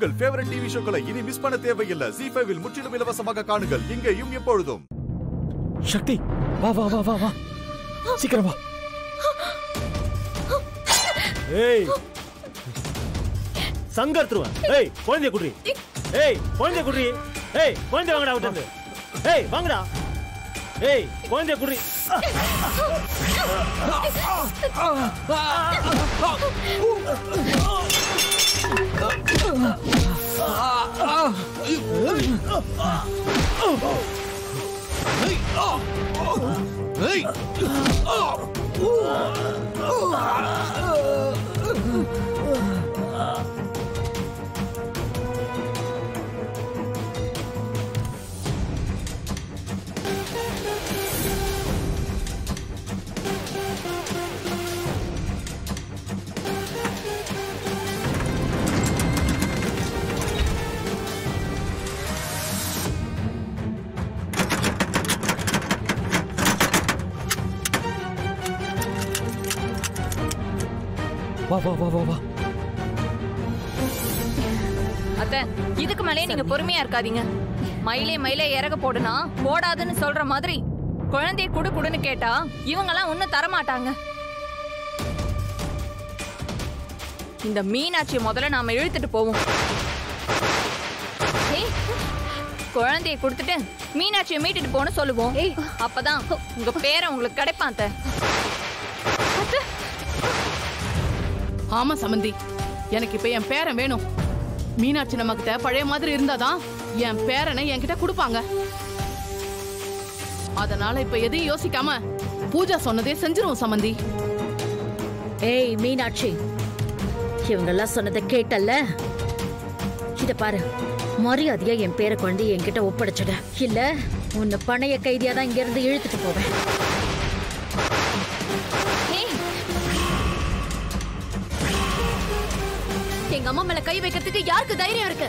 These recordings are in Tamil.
உங்கள் ஃபேவரட் டிவி ஷோக்களை இனி மிஸ் பண்ண தேவையில்லை ஜி ஃபைவில் முற்றிலும் இலவசமாக காணுங்கள் இங்கேயும் எப்பொழுதும் சக்தி வா வா வா வா வா சீக்கிரம் வா ஏய் சங்கர்த்துருவன் ஏய் குழந்தைய குடி ஏய் குழந்தைய குடி ஏய் குழந்தை வாங்கடா விட்டு வந்து. ஏய் வாங்கடா ஏய் குழந்தைய குடி வா வா வா வா வா அத்தை இதுக்கு மேலே நீங்க பொறுமையா இருக்காதீங்க மயிலே மயிலே இறக போடுனா போடாதுன்னு சொல்ற மாதிரி குழந்தைய குடு குடுன்னு கேட்டா இவங்கெல்லாம் ஒன்னும் தரமாட்டாங்க இந்த மீனாட்சியை முதல்ல நாம இழுத்துட்டு போவோம் ஏய், குழந்தைய கொடுத்துட்டு மீனாட்சியை மீட்டுட்டு போன்னு சொல்லுவோம் அப்பதான் உங்க பேரை உங்களுக்கு கிடைப்பான் அத்தை. ஆமா சமந்தி எனக்கு இப்ப என் பேரன் வேணும் மீனாட்சி நம்மகிட்ட பழைய மாதிரி இருந்தாதான் என் பேரனை என்கிட்ட கொடுப்பாங்க அதனால இப்ப எதையும் யோசிக்காம பூஜா சொன்னதே செஞ்சிருவோம் சமந்தி ஏய் மீனாட்சி இவங்கெல்லாம் சொன்னதை கேட்டல்ல இத பாரு மரியாதையா என் பேர குழந்தை என்கிட்ட ஒப்படைச்சிட இல்ல உன்னை பணைய கைதியா தான் இங்க இருந்து இழுத்துட்டு போவேன் ஏய், எங்க அம்மா மேல கை வைக்கிறதுக்கு யாருக்கு தைரியம் இருக்கு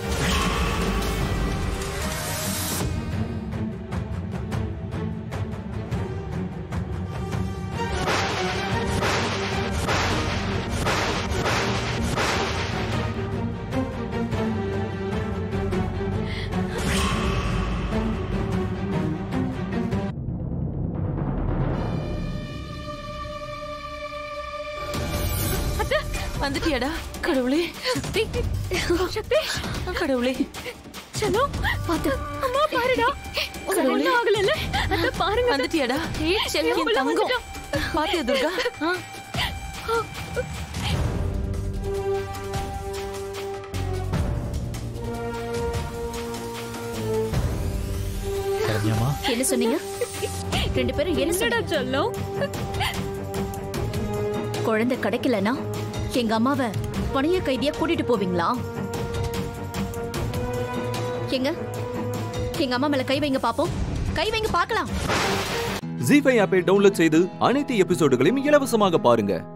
வந்துட்டியாடா கடவுளே சக்தி சக்தி கடவுளே சனோ பாத்து அம்மா பாருடா கடவுளே ஆகலல அத பாருங்க வந்துட்டியாடா ஏய் செல்லம் என் தங்கம் பாத்தியா துர்கா சரண்யாமா என்ன சொன்னீங்க ரெண்டு பேரும் என்ன என்னடா சொல்லும் குழந்தை கிடைக்கலனா எங்க அம்மாவை பணைய கைதியா கூட்டிட்டு போவீங்களா எங்க எங்க அம்மா மேல கை வைங்க பாப்போம் கை வைங்க பார்க்கலாம் ஜி ஃபைவ் ஆப்பை டவுன்லோட் செய்து அனைத்து எபிசோடுகளையும் இலவசமாக பாருங்க